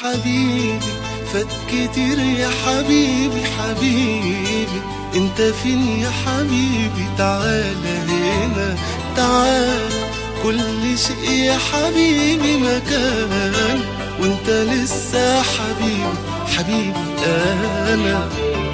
حبيبي فات كتير يا حبيبي حبيبي انت فين يا حبيبي تعالى هنا تعالى كل شيء يا حبيبي مكان وانت لسه حبيبي حبيبي انا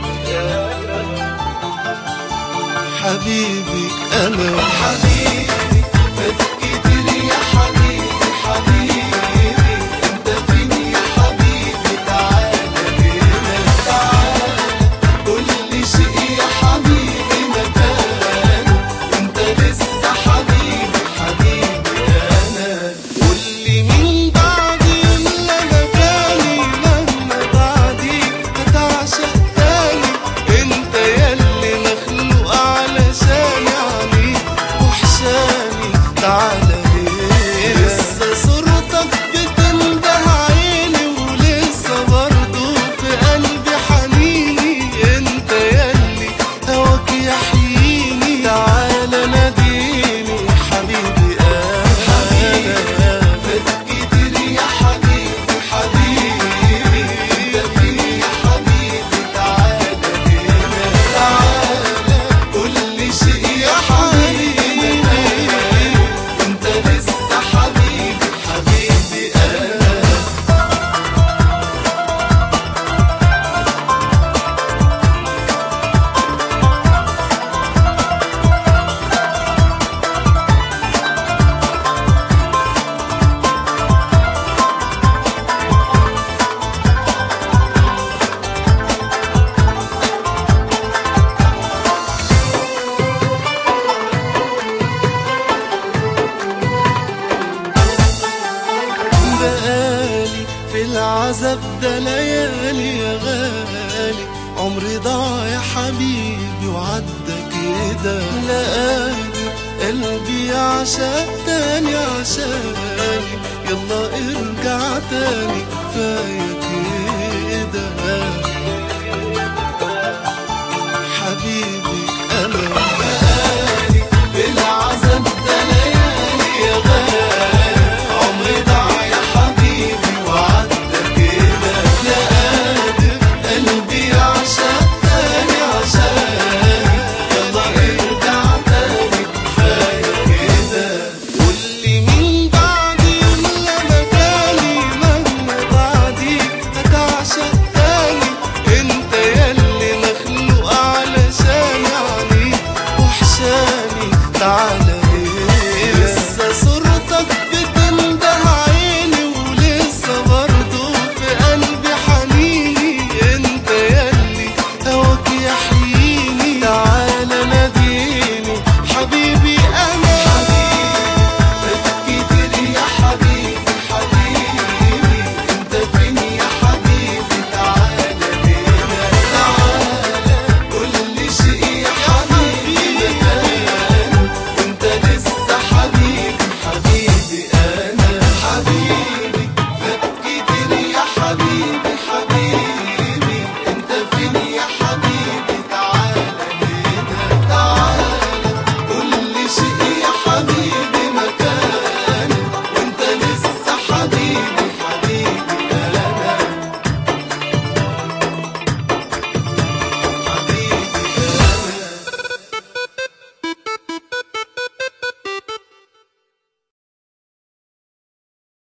حبيبي انا حبيبي فات كتير يا حبيبي حبيبي انت فين يا حبيبي تعالى هنا تعالى كل شيء يا حبيبي مكان انت لسه حبيبي حبيبي انا قولي مين بعدي ولا مكاني مهما بعدي هتعشق تاني انت ياللي مخلوق علشاني عليك وحشاني تعالى هنا لسه صورتك بتنده عيني ولسه برضه في قلبي حنيني انت ياللي هواك يحييني تعالى ناديني حبيبي انا حبيبي فات كتير يا حبيبي حبيبي انت فين يا حبيبي تعالى هنا تعالى كل شيء يا حبيبي انت لسه حبيبي حبيبي انا بقالي في العذاب ده ليالي يا غالي عمري ضاع يا حبيبي وعدى كده لا قادر قلبي عشان تاني عشاني